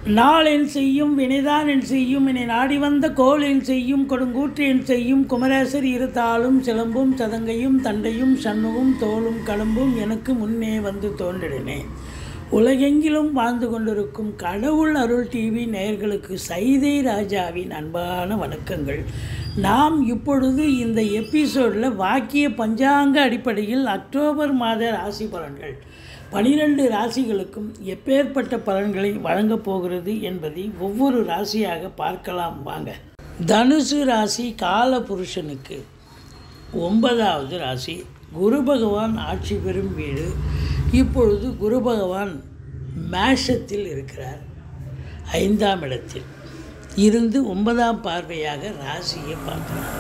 நாளென் செய்யும் வினைதான் என் செய்யும் என்னை நாடி வந்த கோல் என் செய்யும் கொடுங்கூற்று என் செய்யும் குமரேசர் இருத்தாலும் சிலம்பும் சதங்கையும் தண்டையும் சண்முகும் தோளும் கடம்பும் எனக்கு முன்னே வந்து தோன்றினே உலகெங்கிலும் வாழ்ந்து கொண்டிருக்கும் கடவுள் அருள் டிவி நேயர்களுக்கு சைதை ராஜாவின் அன்பான வணக்கங்கள் நாம் இப்பொழுது இந்த எபிசோடில் வாக்கிய பஞ்சாங்க அடிப்படையில் அக்டோபர் மாத ராசி பலன்கள் பனிரெண்டு ராசிகளுக்கும் எப்பேற்பட்ட பலன்களை வழங்கப் போகிறது என்பதை ஒவ்வொரு ராசியாக பார்க்கலாம் வாங்க தனுசு ராசி கால புருஷனுக்கு ஒன்பதாவது ராசி குரு பகவான் ஆட்சி பெறும் வீடு இப்பொழுது குரு பகவான் மேஷத்தில் இருக்கிறார் ஐந்தாம் இடத்தில் இருந்து ஒன்பதாம் பார்வையாக ராசியை பார்க்கிறார்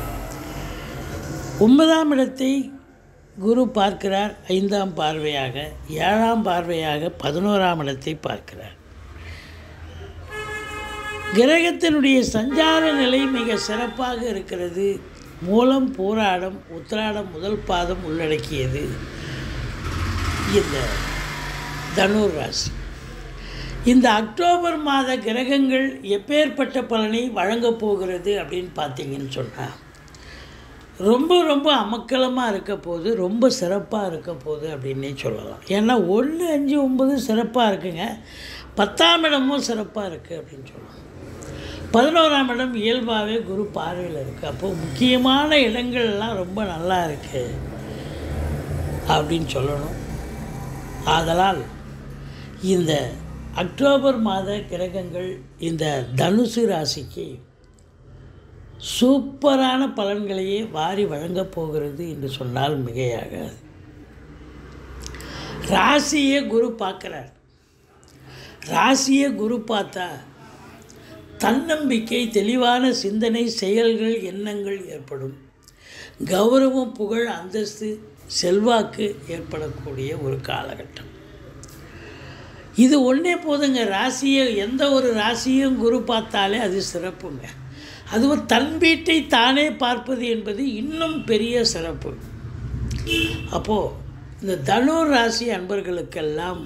ஒன்பதாம் இடத்தை குரு பார்க்கிறார் ஐந்தாம் பார்வையாக ஏழாம் பார்வையாக பதினோராம் இடத்தை பார்க்கிறார் கிரகத்தினுடைய சஞ்சார நிலை மிக சிறப்பாக இருக்கிறது மூலம் போராடம் உத்திராடம் முதல் பாதம் உள்ளடக்கியது இந்த தனுர் ராசி இந்த அக்டோபர் மாத கிரகங்கள் எப்பேற்பட்ட பலனை வழங்கப் போகிறது அப்படின்னு பார்த்தீங்கன்னு சொன்னால் ரொம்ப ரொம்ப அமக்கலமாக இருக்க போது ரொம்ப சிறப்பாக இருக்க போகுது அப்படின்னே சொல்லலாம் ஏன்னா ஒன்று அஞ்சு ஒம்பது சிறப்பாக இருக்குங்க பத்தாம் இடமும் சிறப்பாக இருக்குது அப்படின்னு சொல்லலாம் பதினோராம் இடம் இயல்பாகவே குரு பார்வையில் இருக்குது அப்போது முக்கியமான இடங்கள்லாம் ரொம்ப நல்லா இருக்குது அப்படின்னு சொல்லணும் ஆதலால் இந்த அக்டோபர் மாத கிரகங்கள் இந்த தனுசு ராசிக்கு சூப்பரான பலன்களையே வாரி வழங்கப் போகிறது என்று சொன்னால் மிகையாகாது ராசியை குரு பார்க்குறார் ராசியை குரு பார்த்தா தன்னம்பிக்கை தெளிவான சிந்தனை செயல்கள் எண்ணங்கள் ஏற்படும் கௌரவம் புகழ் அந்தஸ்து செல்வாக்கு ஏற்படக்கூடிய ஒரு காலகட்டம் இது ஒன்றே போதுங்க ராசியை எந்த ஒரு ராசியும் குரு பார்த்தாலே அது சிறப்புங்க அதுவும் தன் வீட்டை தானே பார்ப்பது என்பது இன்னும் பெரிய சிறப்பு அப்போது இந்த தனுர் ராசி அன்பர்களுக்கெல்லாம்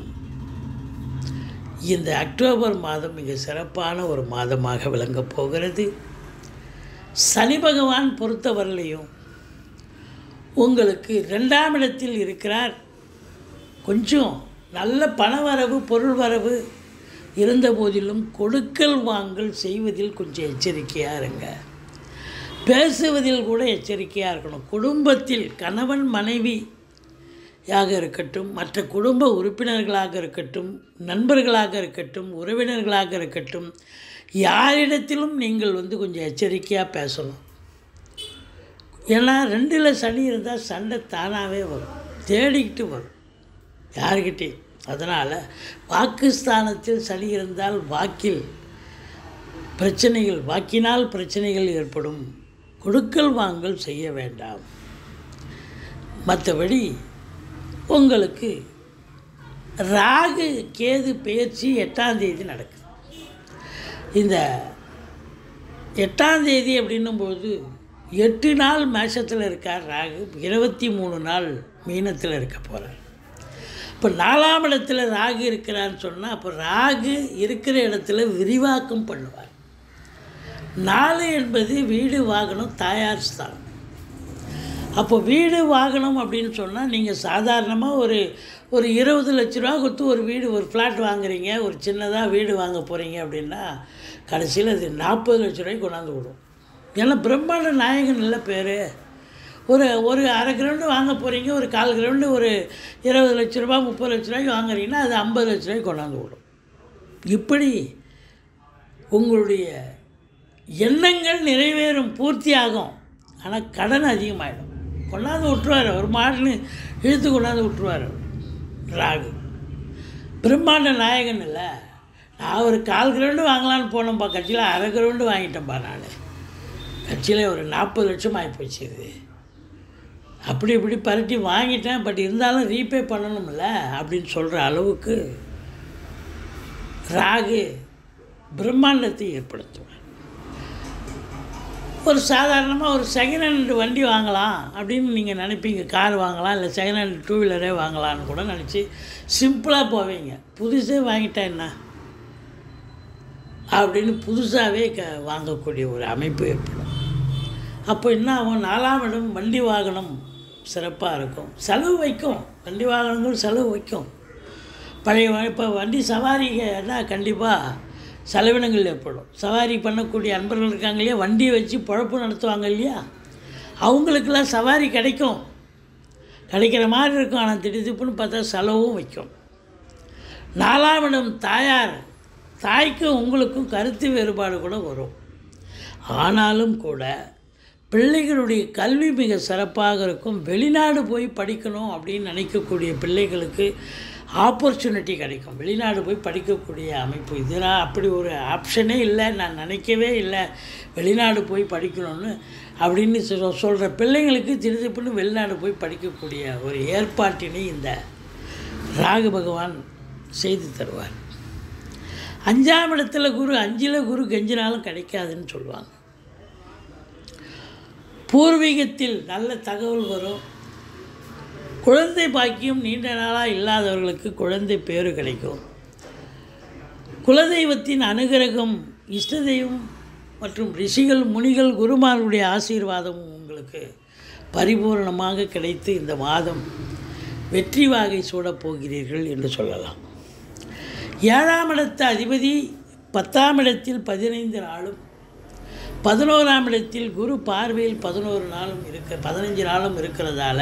இந்த அக்டோபர் மாதம் மிக சிறப்பான ஒரு மாதமாக விளங்கப் போகிறது சனி பகவான் பொறுத்தவரையிலையும் உங்களுக்கு ரெண்டாம் இடத்தில் இருக்கிறார் கொஞ்சம் நல்ல பணவரவு பொருள் வரவு இருந்த போதிலும் கொடுக்கல் வாங்கல் செய்வதில் கொஞ்சம் எச்சரிக்கையாக இருங்க பேசுவதில் கூட எச்சரிக்கையாக இருக்கணும் குடும்பத்தில் கணவன் மனைவி யாக இருக்கட்டும் மற்ற குடும்ப உறுப்பினர்களாக இருக்கட்டும் நண்பர்களாக இருக்கட்டும் உறவினர்களாக இருக்கட்டும் யாரிடத்திலும் நீங்கள் வந்து கொஞ்சம் எச்சரிக்கையாக பேசணும் ஏன்னா ரெண்டில் சனி இருந்தால் சண்டை தானாகவே வரும் தேடிக்கிட்டு வரும் யாருக்கிட்டேயும் அதனால் வாக்குஸ்தானத்தில் சனி இருந்தால் வாக்கில் பிரச்சனைகள் வாக்கினால் பிரச்சனைகள் ஏற்படும் கொடுக்கல் வாங்கல் செய்ய வேண்டாம் மற்றபடி உங்களுக்கு ராகு கேது பெயர்ச்சி எட்டாம் தேதி நடக்குது இந்த எட்டாம் தேதி அப்படின்னும்போது எட்டு நாள் மேஷத்தில் இருக்கார் ராகு இருபத்தி மூணு நாள் மீனத்தில் இருக்க போகிறார் இப்போ நாலாம் இடத்துல ராகு இருக்கிறான்னு சொன்னால் அப்போ ராகு இருக்கிற இடத்துல விரிவாக்கம் பண்ணுவார் நாலு என்பது வீடு வாகனம் தாயார் ஸ்தானம் அப்போ வீடு வாகனம் அப்படின்னு சொன்னால் நீங்கள் சாதாரணமாக ஒரு ஒரு இருபது லட்ச ரூபா கொடுத்து ஒரு வீடு ஒரு ஃப்ளாட் வாங்குறீங்க ஒரு சின்னதாக வீடு வாங்க போகிறீங்க அப்படின்னா கடைசியில் அது நாற்பது லட்ச ரூபாய்க்கு கொண்டாந்து விடும் ஏன்னா பிரம்மாண்ட நாயகன் இல்லை பேர் ஒரு ஒரு அரை கிரவுண்டு வாங்க போகிறீங்க ஒரு கால் கிரவுண்டு ஒரு இருபது லட்ச ரூபா முப்பது லட்ச ரூபாய்க்கு வாங்குறீங்கன்னா அது ஐம்பது லட்ச ரூபாய்க்கு கொண்டாந்து விடும் இப்படி உங்களுடைய எண்ணங்கள் நிறைவேறும் பூர்த்தியாகும் ஆனால் கடன் அதிகமாகிடும் கொண்டாந்து விட்டுருவார் ஒரு மாடுன்னு இழுத்து கொண்டாந்து விட்டுருவார் ராகு பிரம்மாண்ட நாயகன் இல்லை நான் ஒரு கால் கிரவுண்டு வாங்கலான்னு போனேன்ப்பா கட்சியில் அரை கிரவுண்டு வாங்கிட்டேன்ப்பா நான் கட்சியில் ஒரு நாற்பது லட்சம் ஆகிப்போச்சு இது அப்படி இப்படி பரட்டி வாங்கிட்டேன் பட் இருந்தாலும் ரீபே பண்ணணும்ல அப்படின்னு சொல்கிற அளவுக்கு ராகு பிரம்மாண்டத்தை ஏற்படுத்துவார் ஒரு சாதாரணமாக ஒரு செகண்ட் ஹேண்ட் வண்டி வாங்கலாம் அப்படின்னு நீங்கள் நினைப்பீங்க கார் வாங்கலாம் இல்லை செகண்ட் ஹேண்ட் டூ வீலரே வாங்கலான்னு கூட நினச்சி சிம்பிளாக போவீங்க புதுசே வாங்கிட்டா என்ன அப்படின்னு புதுசாகவே க வாங்கக்கூடிய ஒரு அமைப்பு ஏற்படும் அப்போ என்ன ஆகும் நாலாம் இடம் வண்டி வாகனம் சிறப்பாக இருக்கும் செலவு வைக்கும் வண்டி வாகனங்கள் செலவு வைக்கும் பழைய வ- இப்போ வண்டி சவாரின்னா கண்டிப்பாக செலவினங்கள் ஏற்படும் சவாரி பண்ணக்கூடிய அன்பர்கள் இருக்காங்க இல்லையா வண்டியை வச்சு பொழப்பு நடத்துவாங்க இல்லையா அவங்களுக்கெல்லாம் சவாரி கிடைக்கும் கிடைக்கிற மாதிரி இருக்கும் ஆனால் திடீர்னு பார்த்தா செலவும் வைக்கும் நாலாம் இடம் தாயார் தாய்க்கும் உங்களுக்கும் கருத்து வேறுபாடு கூட வரும் ஆனாலும் கூட பிள்ளைகளுடைய கல்வி மிக சிறப்பாக இருக்கும் வெளிநாடு போய் படிக்கணும் அப்படின்னு நினைக்கக்கூடிய பிள்ளைகளுக்கு ஆப்பர்ச்சுனிட்டி கிடைக்கும் வெளிநாடு போய் படிக்கக்கூடிய அமைப்பு இதெல்லாம் அப்படி ஒரு ஆப்ஷனே இல்லை நான் நினைக்கவே இல்லை வெளிநாடு போய் படிக்கணும்னு அப்படின்னு சொல் சொல்கிற பிள்ளைங்களுக்கு திருதிப்புன்னு வெளிநாடு போய் படிக்கக்கூடிய ஒரு ஏற்பாட்டினை இந்த ராகு பகவான் செய்து தருவார் அஞ்சாம் இடத்துல குரு அஞ்சில் குரு கெஞ்சினாலும் கிடைக்காதுன்னு சொல்லுவாங்க பூர்வீகத்தில் நல்ல தகவல் வரும் குழந்தை பாக்கியம் நீண்ட நாளாக இல்லாதவர்களுக்கு குழந்தை பேறு கிடைக்கும் குலதெய்வத்தின் அனுகிரகம் இஷ்ட தெய்வம் மற்றும் ரிஷிகள் முனிகள் குருமார்களுடைய ஆசீர்வாதமும் உங்களுக்கு பரிபூரணமாக கிடைத்து இந்த மாதம் வெற்றி வாகை சூடப் போகிறீர்கள் என்று சொல்லலாம் ஏழாம் இடத்து அதிபதி பத்தாம் இடத்தில் பதினைந்து நாளும் பதினோராம் இடத்தில் குரு பார்வையில் பதினோரு நாளும் இருக்க பதினஞ்சு நாளும் இருக்கிறதால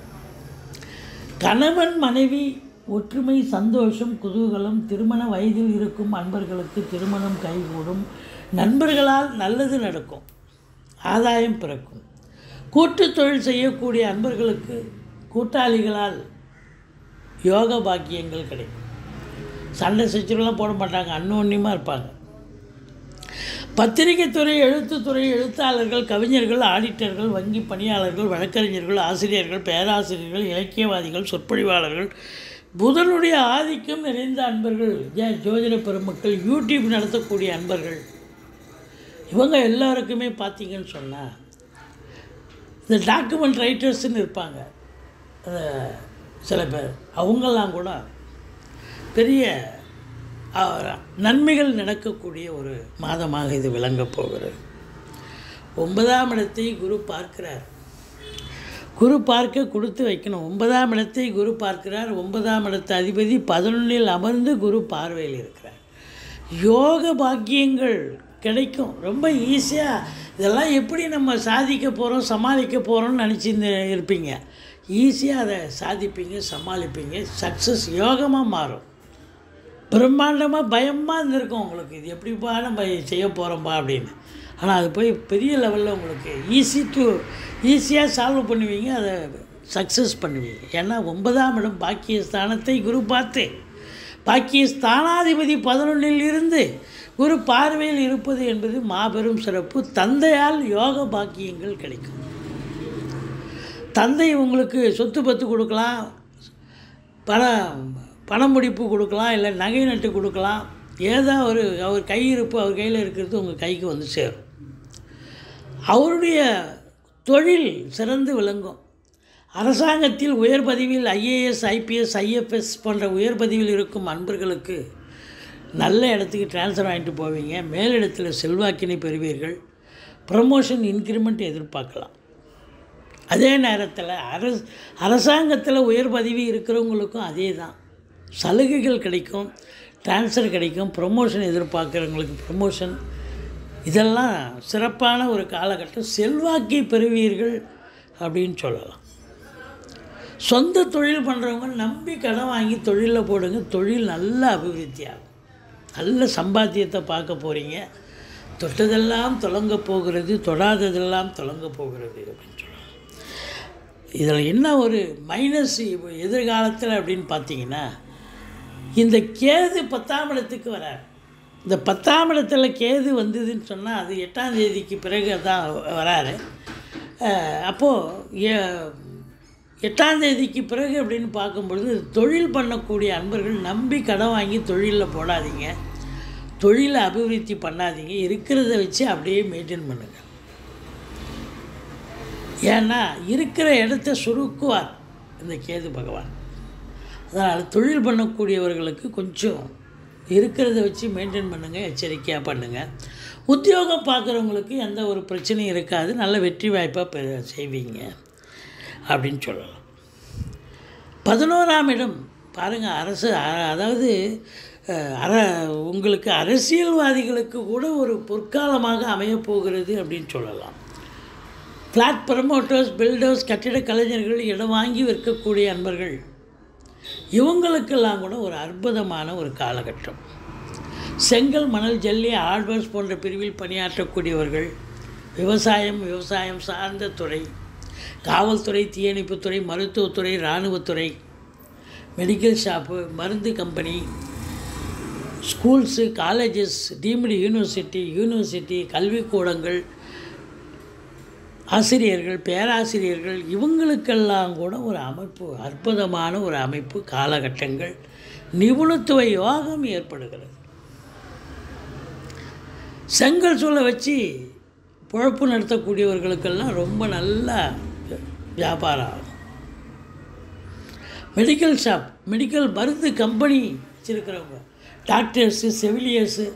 கணவன் மனைவி ஒற்றுமை சந்தோஷம் குதூகலம் திருமண வயதில் இருக்கும் அன்பர்களுக்கு திருமணம் கைகூடும் நண்பர்களால் நல்லது நடக்கும் ஆதாயம் பிறக்கும் கூட்டுத் தொழில் செய்யக்கூடிய அன்பர்களுக்கு கூட்டாளிகளால் யோக பாக்கியங்கள் கிடைக்கும் சண்டை சச்சரவுலாம் போட மாட்டாங்க அன்னோன்யமாக இருப்பாங்க பத்திரிகைத்துறை எழுத்துத்துறை எழுத்தாளர்கள் கவிஞர்கள் ஆடிட்டர்கள் வங்கி பணியாளர்கள் வழக்கறிஞர்கள் ஆசிரியர்கள் பேராசிரியர்கள் இலக்கியவாதிகள் சொற்பொழிவாளர்கள் புதனுடைய ஆதிக்கம் நிறைந்த அன்பர்கள் ஜ- ஜோதிட பெருமக்கள் யூடியூப் நடத்தக்கூடிய அன்பர்கள் இவங்க எல்லாருக்குமே பார்த்தீங்கன்னு சொன்னால் இந்த டாக்குமெண்ட் ரைட்டர்ஸ்னு இருப்பாங்க அஹ், சில பேர் அவங்கெல்லாம் கூட பெரிய அஹ், நன்மைகள் நடக்கக்கூடிய ஒரு மாதமாக இது விளங்கப் போகிறது ஒன்பதாம் இடத்தை குரு பார்க்கிறார் குரு பார்க்க கொடுத்து வைக்கணும் ஒன்பதாம் இடத்தை குரு பார்க்கிறார் ஒன்பதாம் இடத்து அதிபதி பதினொன்றில் அமர்ந்து குரு பார்வையில் இருக்கிறார் யோக பாக்கியங்கள் கிடைக்கும் ரொம்ப ஈஸியாக இதெல்லாம் எப்படி நம்ம சாதிக்க போகிறோம் சமாளிக்க போகிறோம்னு நினச்சி இருப்பீங்க ஈஸியாக அதை சாதிப்பீங்க சமாளிப்பீங்க சக்ஸஸ் யோகமாக மாறும் பிரம்மாண்டமாக பயமாக இருந்திருக்கும் உங்களுக்கு இது எப்படிப்பா நம்ம செய்ய போகிறோம்பா அப்படின்னு ஆனால் அது போய் பெரிய லெவலில் உங்களுக்கு ஈஸி டு ஈஸியாக சால்வ் பண்ணுவீங்க அதை சக்ஸஸ் பண்ணுவீங்க ஏன்னா ஒன்பதாம் இடம் பாக்கிய ஸ்தானத்தை குரு பார்த்து பாக்கிய ஸ்தானாதிபதி பதினொன்றில் இருந்து குரு பார்வையில் இருப்பது என்பது மாபெரும் சிறப்பு தந்தையால் யோக பாக்கியங்கள் கிடைக்கும் தந்தை உங்களுக்கு சொத்து பத்து கொடுக்கலாம் பணம் பண முடிப்பு கொடுக்கலாம் இல்லை நகை நட்டு கொடுக்கலாம் ஏதோ ஒரு அவர் கையிருப்பு அவர் கையில் இருக்கிறது உங்கள் கைக்கு வந்து சேரும் அவருடைய தொழில் சிறந்து விளங்கும் அரசாங்கத்தில் உயர் பதவியில் ஐஏஎஸ் ஐபிஎஸ் ஐஎஃப்எஸ் போன்ற உயர் பதவியில் இருக்கும் அன்பர்களுக்கு நல்ல இடத்துக்கு ட்ரான்ஸ்ஃபர் வாங்கிட்டு போவீங்க மேலிடத்தில் செல்வாக்கினை பெறுவீர்கள் ப்ரமோஷன் இன்க்ரிமெண்ட் எதிர்பார்க்கலாம் அதே நேரத்தில் அரசு அரசாங்கத்தில் உயர் பதவி இருக்கிறவங்களுக்கும் அதே தான் சலுகைகள் கிடைக்கும் ட்ரான்ஸ்ஃபர் கிடைக்கும் ப்ரொமோஷன் எதிர்பார்க்குறவங்களுக்கு ப்ரொமோஷன் இதெல்லாம் சிறப்பான ஒரு காலகட்டம் செல்வாக்கை பெறுவீர்கள் அப்படின்னு சொல்லலாம் சொந்த தொழில் பண்ணுறவங்க நம்பி கடன் வாங்கி தொழிலில் போடுங்க தொழில் நல்ல அபிவிருத்தி ஆகும் நல்ல சம்பாத்தியத்தை பார்க்க போகிறீங்க தொட்டதெல்லாம் தொடங்க போகிறது தொடாததெல்லாம் தொடங்க போகிறது அப்படின்னு சொல்லலாம் இதில் என்ன ஒரு மைனஸ் எதிர்காலத்தில் அப்படின்னு பார்த்தீங்கன்னா இந்த கேது பத்தாம் இடத்துக்கு வரார் இந்த பத்தாம் இடத்துல கேது வந்ததுன்னு சொன்னால் அது எட்டாம் தேதிக்கு பிறகு தான் வராரு அஹ் அப்போது எ- எட்டாம் தேதிக்கு பிறகு அப்படின்னு பார்க்கும்பொழுது தொழில் பண்ணக்கூடிய அன்பர்கள் நம்பி கடன் வாங்கி தொழிலில் போடாதீங்க தொழிலை அபிவிருத்தி பண்ணாதீங்க இருக்கிறத வச்சு அப்படியே மெயின்டைன் பண்ணுங்கள் ஏன்னா இருக்கிற இடத்த சுருக்குவார் இந்த கேது பகவான் அதனால் தொழில் பண்ணக்கூடியவர்களுக்கு கொஞ்சம் இருக்கிறத வச்சு மெயின்டைன் பண்ணுங்கள் எச்சரிக்கையாக பண்ணுங்கள் உத்தியோகம் பார்க்குறவங்களுக்கு எந்த ஒரு பிரச்சனையும் இருக்காது நல்ல வெற்றி வாய்ப்பாக பெ செய்வீங்க அப்படின்னு சொல்லலாம் பதினோராம் இடம் பாருங்கள் அரசு அ- அதாவது அஹ், அர உங்களுக்கு அரசியல்வாதிகளுக்கு கூட ஒரு பொற்காலமாக அமையப் போகிறது அப்படின்னு சொல்லலாம் ஃப்ளாட் ப்ரமோட்டர்ஸ் பில்டர்ஸ் கட்டிட கலைஞர்கள் இடம் வாங்கி விற்கக்கூடிய அன்பர்கள் இவங்களுக்கெல்லாம் கூட ஒரு அற்புதமான ஒரு காலகட்டம் செங்கல் மணல் ஜல்லி ஆழ்வர்ஸ் போன்ற பிரிவில் பணியாற்றக்கூடியவர்கள் விவசாயம் விவசாயம் சார்ந்த துறை காவல்துறை தீயணைப்புத்துறை மருத்துவத்துறை இராணுவத்துறை மெடிக்கல் ஷாப்பு மருந்து company schools colleges deemed university university கல்விக்கூடங்கள் ஆசிரியர்கள் பேராசிரியர்கள் இவங்களுக்கெல்லாம் கூட ஒரு அமைப்பு அற்புதமான ஒரு அமைப்பு காலகட்டங்கள் நிபுணத்துவ யோகம் ஏற்படுகிறது செங்கல் சூளை வச்சு பொழப்பு நடத்தக்கூடியவர்களுக்கெல்லாம் ரொம்ப நல்லா வியாபாரம் ஆகும் மெடிக்கல் ஷாப் மெடிக்கல் மருந்து கம்பெனி வச்சுருக்கிறவங்க டாக்டர்ஸு செவிலியர்ஸு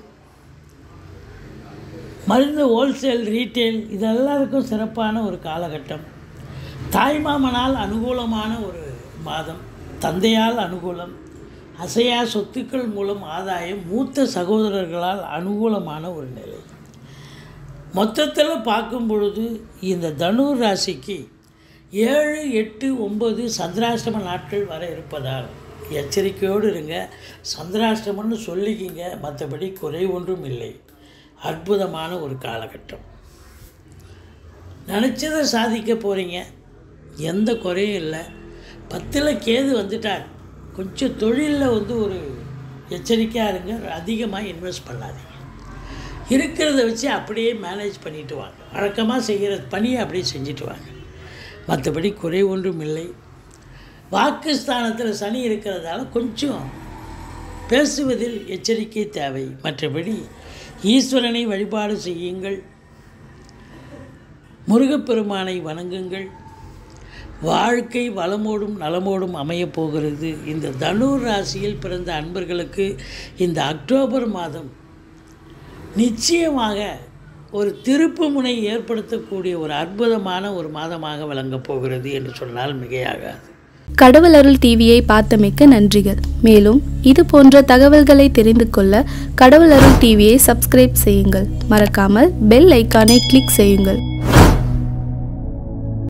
மருந்து ஹோல்சேல் ரீட்டெயில் இதெல்லாருக்கும் சிறப்பான ஒரு காலகட்டம் தாய்மாமனால் அனுகூலமான ஒரு மாதம் தந்தையால் அனுகூலம் அசையா சொத்துக்கள் மூலம் ஆதாயம் மூத்த சகோதரர்களால் அனுகூலமான ஒரு நிலை மொத்தத்தில் பார்க்கும் பொழுது இந்த தனுர் ராசிக்கு ஏழு எட்டு ஒம்பது சந்திராஷ்டம நாட்கள் வர இருப்பதால் எச்சரிக்கையோடு இருங்க சந்திராஷ்டமம்னு சொல்லிக்கிங்க மற்றபடி குறை ஒன்றும் இல்லை அற்புதமான ஒரு காலகட்டம் நினச்சதை சாதிக்க போகிறீங்க எந்த குறையும் இல்லை பத்தில் கேது வந்துட்டார் கொஞ்சம் தொழிலில் வந்து ஒரு எச்சரிக்கையாக இருங்க அதிகமாக இன்வெஸ்ட் பண்ணாதீங்க இருக்கிறத வச்சு அப்படியே மேனேஜ் பண்ணிட்டு வாங்க வழக்கமாக செய்கிற பணியை அப்படியே செஞ்சுட்டு வாங்க மற்றபடி குறை ஒன்றும் இல்லை வாக்குஸ்தானத்தில் சனி இருக்கிறதால கொஞ்சம் பேசுவதில் எச்சரிக்கை தேவை மற்றபடி ஈஸ்வரனை வழிபாடு செய்யுங்கள் முருகப்பெருமானை வணங்குங்கள் வாழ்க்கை வளமோடும் நலமோடும் அமையப் போகிறது இந்த தனுர் ராசியில் பிறந்த அன்பர்களுக்கு இந்த அக்டோபர் மாதம் நிச்சயமாக ஒரு திருப்பு முனை ஏற்படுத்தக்கூடிய ஒரு அற்புதமான ஒரு மாதமாக விளங்கப் போகிறது என்று சொன்னால் மிகையாகாது கடவுள் அருள் டிவியை பார்த்தமைக்க நன்றிகள் மேலும் இது போன்ற தகவல்களை தெரிந்து கொள்ள கடவுள் அருள் டிவியை சப்ஸ்கிரைப் செய்யுங்கள் மறக்காமல் பெல் ஐக்கானை கிளிக் செய்யுங்கள்